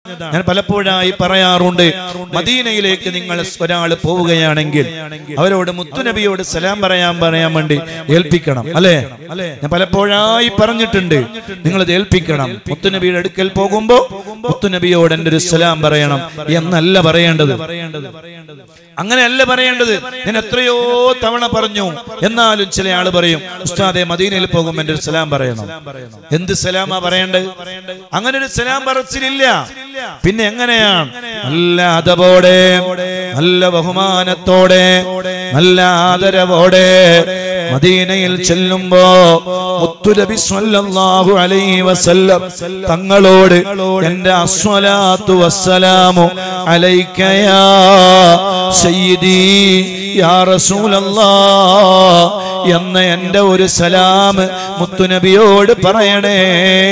ഞാൻ പലപ്പോഴായി പറയാറുണ്ട് മദീനയിലേക്ക് നിങ്ങൾ ഒരാൾ പോവുകയാണെങ്കിൽ അവരോട് മുത്തുനബിയോട് സലാം പറയാൻ പറയാൻ വേണ്ടി ഏൽപ്പിക്കണം അല്ലേ ഞാൻ പലപ്പോഴായി പറഞ്ഞിട്ടുണ്ട് നിങ്ങൾ ഇത് ഏൽപ്പിക്കണം മുത്തുനബിയുടെ അടുക്കൽ പോകുമ്പോ മുത്തുനബിയോട് എൻ്റെ ഒരു സലാം പറയണം എന്നല്ല പറയേണ്ടത് അങ്ങനെയല്ല പറയേണ്ടത് ഞാൻ എത്രയോ തവണ പറഞ്ഞു എന്നാലും ചില ആള് പറയും ഉസ്താദെ മദീനയിൽ പോകുമ്പോൾ എൻ്റെ ഒരു സലാം പറയണം എന്ത് സലാമാ പറയേണ്ടത് അങ്ങനെ ഒരു സലാം പറച്ചിലില്ല പിന്നെ എങ്ങനെയാണ് നല്ല അതപോടെ നല്ല ബഹുമാനത്തോടെ നല്ല ആദരവോടെ മദീനയിൽ ചെല്ലുമ്പോ മുത്തുനബി സ്വല്ലല്ലാഹു അലൈഹി വസല്ലം തങ്ങളോട് എൻ്റെ അസ്വലാത്തു വസ്സലാമു അലൈക യാ സയ്യിദി യാ റസൂലല്ലാ എന്ന എൻ്റെ ഒരു സലാം മുത്തുനബിയോട് പറയണേ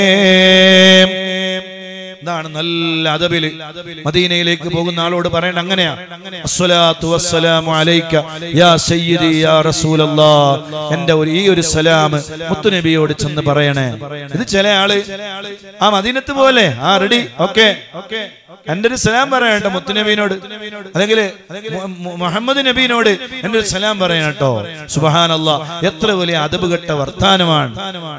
ഇതാണ് നല്ല അതബില് മദീനയിലേക്ക് പോകുന്ന ആളോട് പറയണ്ട അങ്ങനെയാ അസ്സലാത്തു വസ്സലാമു അലൈക യാ സയ്യിദി യാ റസൂലല്ലാ എന്റെ ഒരു ഈ ഒരു സലാം മുത്തുനബിയോട് ചെന്ന് പറയണേ ഇത് ചില ആള് ആ മദീനത്ത് പോലെ ആ റെഡി ഓക്കെ എന്റെ ഒരു സലാം പറയട്ടെ മുത്തുനബീനോട് അല്ലെങ്കിൽ മുഹമ്മദ് നബീനോട് എന്റെ ഒരു സലാം പറയണം കേട്ടോ സുബഹാനല്ലാ എത്ര വലിയ അതബ് കെട്ട വർത്താനമാണ്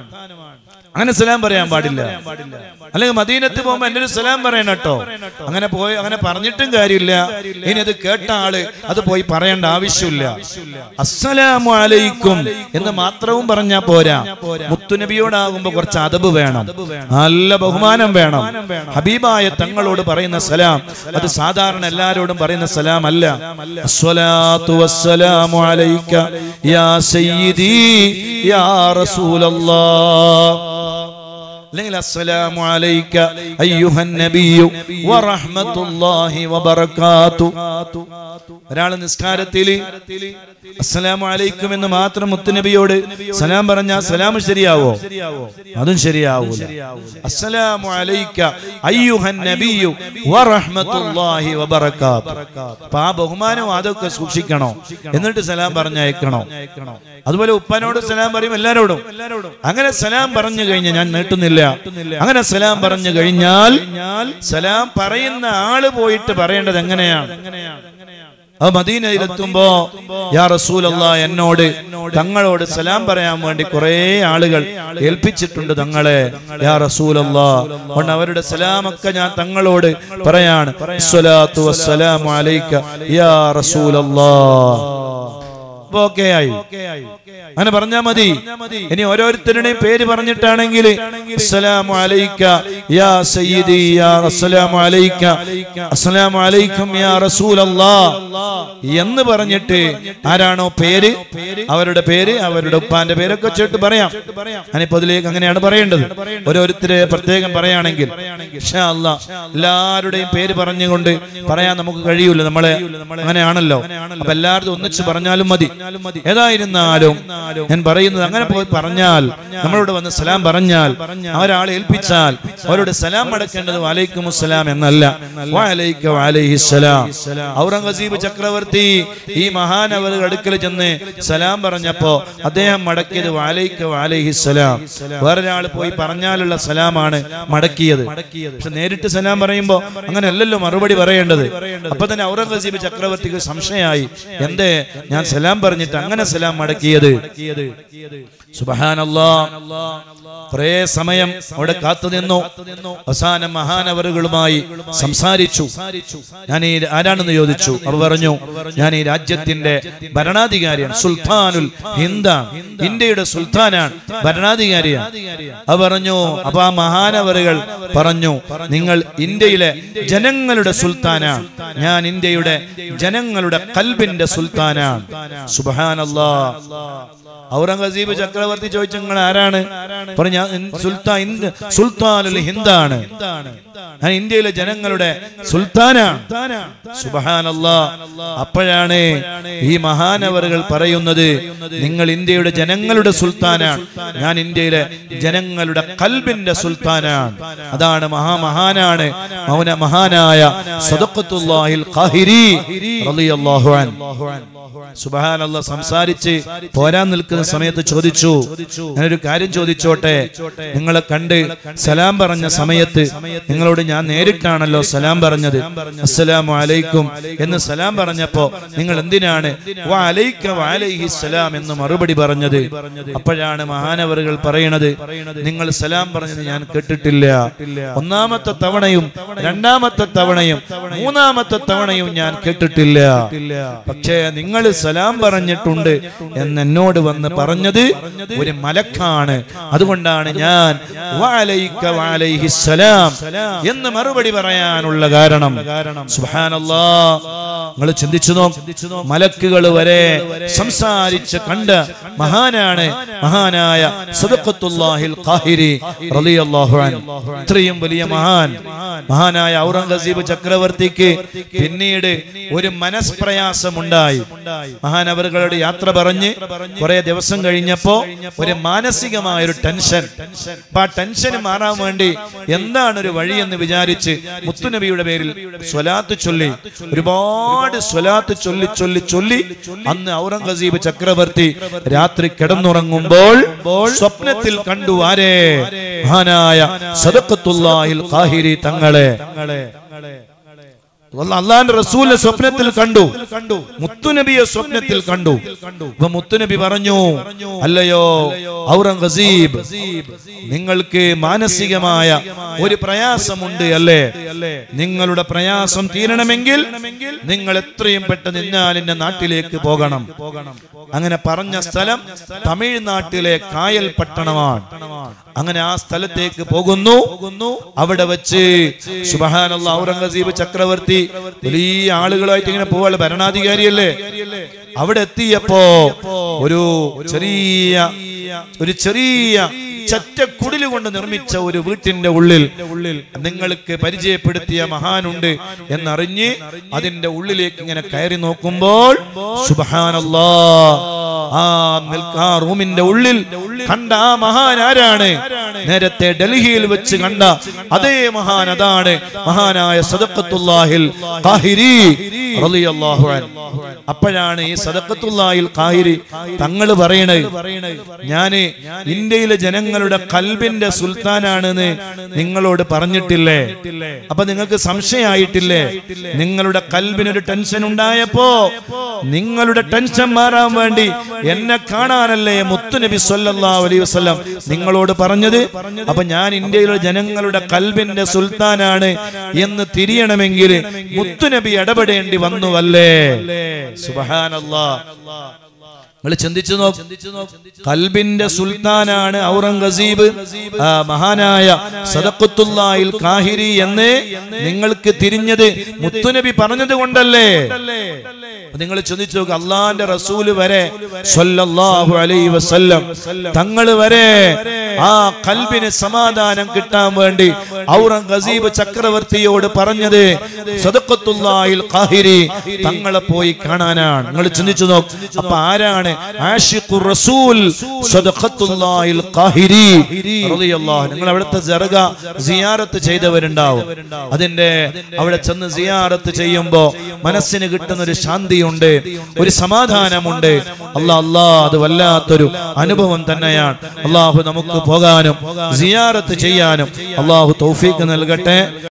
അങ്ങനെ സലാം പറയാൻ പാടില്ല അല്ലെങ്കിൽ മദീനത്ത് പോകുമ്പോ എന്റെ ഒരു സലാം പറയണം കേട്ടോ അങ്ങനെ പോയി അങ്ങനെ പറഞ്ഞിട്ടും കാര്യമില്ല ഇനി അത് കേട്ട ആള് അത് പോയി പറയേണ്ട ആവശ്യമില്ല അസ്സലാമു അലൈക്കും എന്ന് മാത്രവും പറഞ്ഞാ പോരാ മുത്തുനബിയോടാകുമ്പോ കുറച്ച് അതബ് വേണം നല്ല ബഹുമാനം വേണം ഹബീബായ തങ്ങളോട് പറയുന്ന സലാം അത് സാധാരണ എല്ലാരോടും പറയുന്ന സലാം അല്ല അസ്സലാത്തു വസ്സലാമു അലൈക യാ സയ്യിദി യാ റസൂലല്ലാഹ് അല്ലെങ്കിൽ അസ്സലാമു അലൈക അയ്യുഹൻ നബിയു വറഹ്മത്തുള്ളാഹി വബറകാതു ഒരാൾ നിസ്കാരത്തിൽ അസ്സലാമു അലൈക്കും എന്ന് മാത്രം മുത്തുനബിയോട് സലാം പറഞ്ഞാൽ സലാം ശരിയാവോ അതും ശരിയാവൂല അസ്സലാമു അലൈക അയ്യുഹൻ നബിയു വറഹ്മത്തുള്ളാഹി വബറകാതു അപ്പൊ ആ ബഹുമാനവും അതൊക്കെ സൂക്ഷിക്കണോ എന്നിട്ട് സലാം പറഞ്ഞയക്കണോ അതുപോലെ ഉപ്പനോട് സലാം പറയും എല്ലാരോടും അങ്ങനെ സലാം പറഞ്ഞു കഴിഞ്ഞാൽ ഞാൻ നീട്ടുന്നില്ല അങ്ങനെ സലാം പറഞ്ഞു കഴിഞ്ഞാൽ സലാം പറയുന്ന ആള് പോയിട്ട് പറയേണ്ടത് എങ്ങനെയാണ് ആ മദീനയിലെത്തുമ്പോ യാ റസൂലല്ല എന്നോട് തങ്ങളോട് സലാം പറയാൻ വേണ്ടി കുറെ ആളുകൾ ഏൽപ്പിച്ചിട്ടുണ്ട് തങ്ങളെ യാ റസൂലല്ല അതുകൊണ്ട് അവരുടെ സലാമൊക്കെ ഞാൻ തങ്ങളോട് പറയാണ് സ്വലാത്തു വസ്സലാമു അലൈക യാ റസൂലല്ലാ അപ്പൊ ഓക്കെ ആയി അങ്ങനെ പറഞ്ഞാ മതി ഇനി ഓരോരുത്തരുടെയും പേര് പറഞ്ഞിട്ടാണെങ്കിൽ അസ്സലാമു അലൈക യാ സയ്യിദി യാ അസ്സലാമു അലൈക അസ്സലാമു അലൈക്കും യാ റസൂലല്ലാ എന്ന് പറഞ്ഞിട്ട് ആരാണോ പേര് അവരുടെ പേര് അവരുടെ ഉപ്പാന്റെ പേരൊക്കെ വെച്ചിട്ട് പറയാം ഞാനിപ്പോ അതിലേക്ക് അങ്ങനെയാണ് പറയേണ്ടത് ഓരോരുത്തരെ പ്രത്യേകം പറയുകയാണെങ്കിൽ ഇൻഷാ അല്ലാ എല്ലാവരുടെയും പേര് പറഞ്ഞുകൊണ്ട് പറയാൻ നമുക്ക് കഴിയൂല നമ്മളെ അങ്ങനെയാണല്ലോ അപ്പൊ എല്ലാവരും ഒന്നിച്ച് പറഞ്ഞാലും മതി ഏതായിരുന്നാലും ഞാൻ പറയുന്നത് അങ്ങനെ പോയി പറഞ്ഞാൽ നമ്മളോട് വന്ന് സലാം പറഞ്ഞാൽ ഒരാളെ ഏൽപ്പിച്ചാൽ അവരോട് സലാം അടക്കേണ്ടത് വാലൈക്കും സലാം എന്നല്ല വാലൈക്ക വാലൈഹിസ്സലാം ഔറംഗസീബ് ചക്രവർത്തി ഈ മഹാനവർ അടുക്കൽ ചെന്ന് സലാം പറഞ്ഞപ്പോ അദ്ദേഹം മടക്കിയത് വാലൈക്ക വാലൈഹിസ്സലാം വേറൊരാൾ പോയി പറഞ്ഞാലുള്ള സലാമാണ് മടക്കിയത് പക്ഷെ നേരിട്ട് സലാം പറയുമ്പോ അങ്ങനെ അല്ലല്ലോ മറുപടി പറയേണ്ടത് അപ്പൊ തന്നെ ഔറംഗസീബ് ചക്രവർത്തിക്ക് സംശയമായി എന്തേ ഞാൻ സലാം പറഞ്ഞിട്ട് അങ്ങനെ സലാം മടക്കിയത് സുബഹാനല്ലാ കുറെ സമയം അവിടെ കാത്തുനിന്നു അവസാനം മഹാനവറുകളുമായി സംസാരിച്ചു ഞാൻ ഈ ആരാണെന്ന് ചോദിച്ചു അവർ പറഞ്ഞു ഞാൻ ഈ രാജ്യത്തിന്റെ ഭരണാധികാരിയാണ് സുൽത്താനുൽ ഹിന്ദാണ് ഇന്ത്യയുടെ സുൽത്താനാണ് ഭരണാധികാരിയാണ് അവർ പറഞ്ഞു അപ്പൊ ആ മഹാനവറുകൾ പറഞ്ഞു നിങ്ങൾ ഇന്ത്യയിലെ ജനങ്ങളുടെ സുൽത്താനാണ് ഞാൻ ഇന്ത്യയുടെ ജനങ്ങളുടെ കൽബിന്റെ സുൽത്താനാണ് സുബഹാനല്ലാ ഔറംഗസീബ് ചക്രവർത്തി ചോദിച്ചു നിങ്ങൾ ആരാണ് പറഞ്ഞു ഞാൻ സുൽത്താൻ ഇന്ത്യ- സുൽത്താനുൽ ഹിന്ദാണ് ഞാൻ ഇന്ത്യയിലെ ജനങ്ങളുടെ സുൽത്താനാണ് സുബഹാനല്ലാ അപ്പോഴാണ് ഈ മഹാനവറുകൾ പറയുന്നത് നിങ്ങൾ ഇന്ത്യയുടെ ജനങ്ങളുടെ സുൽത്താനാണ് ഞാൻ ഇന്ത്യയിലെ ജനങ്ങളുടെ കൽബിന്റെ സുൽത്താനാണ് അതാണ് മഹാമഹാനാണ് മൗന മഹാനായ സദഖത്തുല്ലാഹിൽ ഖാഹിരി റളിയല്ലാഹു അൻഹു സുബഹാനല്ല സംസാരിച്ച് പോരാൻ നിൽക്കുന്ന സമയത്ത് ചോദിച്ചു ഞാനൊരു കാര്യം ചോദിച്ചോട്ടെ നിങ്ങളെ കണ്ട് സലാം പറഞ്ഞ സമയത്ത് നിങ്ങൾ നിങ്ങളോട് ഞാൻ നേരിട്ടാണല്ലോ സലാം പറഞ്ഞത് അസ്സലാമു അലൈക്കും എന്ന് സലാം പറഞ്ഞപ്പോ നിങ്ങൾ എന്തിനാണ് വാ അലൈക്ക വാലൈഹി സലാം എന്ന് മറുപടി പറഞ്ഞത് അപ്പോഴാണ് മഹാനവറുകൾ പറയണത് നിങ്ങൾ സലാം പറഞ്ഞത് ഞാൻ കേട്ടിട്ടില്ല ഒന്നാമത്തെ തവണയും രണ്ടാമത്തെ തവണയും മൂന്നാമത്തെ തവണയും ഞാൻ കേട്ടിട്ടില്ല പക്ഷേ നിങ്ങൾ സലാം പറഞ്ഞിട്ടുണ്ട് എന്ന് എന്നോട് വന്ന് പറഞ്ഞത് ഒരു മലക്കാണ് അതുകൊണ്ടാണ് ഞാൻ വഅലൈക വഅലൈഹി സലാം എന്ന് മറുപടി പറയാനുള്ള കാരണം സുബ്ഹാനല്ലാ നിങ്ങൾ ചിന്തിച്ചു നോക്ക് മലക്കുകൾ വരെ സംസാരിച്ച് കണ്ട മഹാനാണ് മഹാനായ സദഖത്തുല്ലാഹിൽ ഖാഹിരി റളിയല്ലാഹു അൻഹു ഇത്രയും വലിയ മഹാൻ മഹാനായ ഔറംഗസീബ് ചക്രവർത്തിക്ക് പിന്നീട് ഒരു മനസ്പ്രയാസമുണ്ടായി മഹാനവറുകളുടെ യാത്ര പറഞ്ഞ് കുറെ ദിവസം കഴിഞ്ഞപ്പോ ഒരു മാനസികമായ ഒരു ടെൻഷൻ അപ്പൊ ആ ടെൻഷൻ മാറാൻ വേണ്ടി എന്താണ് ഒരു വഴി എന്ന് വിചാരിച്ച് മുത്തുനബിയുടെ പേരിൽ സ്വലാത്ത് ചൊല്ലി ഒരുപാട് സ്വലാത്ത് ചൊല്ലി ചൊല്ലി ചൊല്ലി അന്ന് ഔറംഗസീബ് ചക്രവർത്തി രാത്രി കിടന്നുറങ്ങുമ്പോൾ സ്വപ്നത്തിൽ കണ്ടു ആരേ മഹാനായ സദഖത്തുല്ലാഹിൽ ഖാഹിരി തങ്ങളെ അള്ളാന്റെ റസൂലിനെ സ്വപ്നത്തിൽ കണ്ടു മുത്തുനബിയെ സ്വപ്നത്തിൽ കണ്ടു അപ്പൊ മുത്തുനബി പറഞ്ഞു അല്ലയോ ഔറംഗസീബ് നിങ്ങൾക്ക് മാനസികമായ ഒരു പ്രയാസമുണ്ട് അല്ലേ നിങ്ങളുടെ പ്രയാസം തീരണമെങ്കിൽ നിങ്ങൾ എത്രയും പെട്ടെന്ന് ഇന്നാലിന്റെ നാട്ടിലേക്ക് പോകണം അങ്ങനെ പറഞ്ഞ സ്ഥലം തമിഴ്നാട്ടിലെ കായൽ പട്ടണമാണ് അങ്ങനെ ആ സ്ഥലത്തേക്ക് പോകുന്നു അവിടെ വെച്ച് സുബഹാനുള്ള ഔറംഗസീബ് ചക്രവർത്തി വലിയ ആളുകളായിട്ട് ഇങ്ങനെ പോവാള് ഭരണാധികാരിയല്ലേ അവിടെ എത്തിയപ്പോ ഒരു ചെറിയ ഒരു ചെറിയ ചറ്റക്കുടില് കൊണ്ട് നിർമ്മിച്ച ഒരു വീട്ടിന്റെ ഉള്ളിൽ നിങ്ങൾക്ക് പരിചയപ്പെടുത്തിയ മഹാനുണ്ട് എന്നറിഞ്ഞ് അതിന്റെ ഉള്ളിലേക്ക് ഇങ്ങനെ കയറി നോക്കുമ്പോൾ സുബഹാനല്ലാ ആ നിൽക്ക ആ റൂമിന്റെ ഉള്ളിൽ കണ്ട ആ മഹാൻ ആരാണ് നേരത്തെ ഡൽഹിയിൽ വെച്ച് കണ്ട അതേ മഹാൻ അതാണ് മഹാനായ സദഖത്തുല്ലാഹിൽ ഖാഹിരി റളിയല്ലാഹു അൻഹു അപ്പോഴാണ് ഈ സദഖത്തുല്ലാഹിൽ ഖാഹിരി തങ്ങൾ പറയണത് ഞാന് ഇന്ത്യയിലെ ജനങ്ങളുടെ കൽബിന്റെ സുൽത്താനാണെന്ന് നിങ്ങളോട് പറഞ്ഞിട്ടില്ലേ അപ്പൊ നിങ്ങൾക്ക് സംശയമായിട്ടില്ലേ നിങ്ങളുടെ കൽബിനൊരു ടെൻഷൻ ഉണ്ടായപ്പോ നിങ്ങളുടെ ടെൻഷൻ മാറാൻ വേണ്ടി എന്നെ കാണാനല്ലേ മുത്തുനബി സല്ലല്ലാഹു അലൈഹി വസല്ലം നിങ്ങളോട് പറഞ്ഞത് അപ്പൊ ഞാൻ ഇന്ത്യയിലെ ജനങ്ങളുടെ കൽബിന്റെ സുൽത്താനാണ് എന്ന് തിരിയണമെങ്കിൽ മുത്തുനബി ഇടപെടേണ്ടി വന്നുവല്ലേ സുബഹാനല്ലാ നിങ്ങൾ ചിന്തിച്ചു നോക്ക് കൽബിന്റെ സുൽത്താനാണ് ഔറംഗസീബ് ആ മഹാനായ സദഖത്തുല്ലാഹിൽ കാഹിരി എന്ന് നിങ്ങൾക്ക് തിരിഞ്ഞത് മുത്തുനബി പറഞ്ഞത് കൊണ്ടല്ലേ നിങ്ങൾ ചിന്തിച്ചു നോക്ക് അള്ളാന്റെ റസൂല് വരെ സ്വല്ലല്ലാഹു അലൈഹി വസല്ലം തങ്ങൾ വരെ ആ കൽബിന് സമാധാനം കിട്ടാൻ വേണ്ടി ഔറംഗസീബ് ചക്രവർത്തിയോട് പറഞ്ഞത് സദഖത്തുല്ലാഹിൽ ഖാഹിരി തങ്ങളെ പോയി കാണാനാണ് നിങ്ങൾ ചിന്തിച്ചു നോക്ക് അപ്പൊ ആരാണ് ആഷിഖുർ റസൂൽ സദഖത്തുല്ലാഹിൽ ഖാഹിരി റളിയല്ലാഹു നിങ്ങൾ അവിടുത്തെ ജർഗ സിയാറത്ത് ചെയ്തവരുണ്ടാവും അതിന്റെ അവിടെ ചെന്ന് സിയാറത്ത് ചെയ്യുമ്പോ മനസ്സിന് കിട്ടുന്ന ഒരു ശാന്തിയുണ്ട് ഒരു സമാധാനമുണ്ട് അല്ലാ അല്ലാ അത് വല്ലാത്തൊരു അനുഭവം തന്നെയാണ് അള്ളാഹു നമുക്ക് പോകാനും സിയാറത്ത് ചെയ്യാനും അള്ളാഹു തൗഫീക്ക് നൽകട്ടെ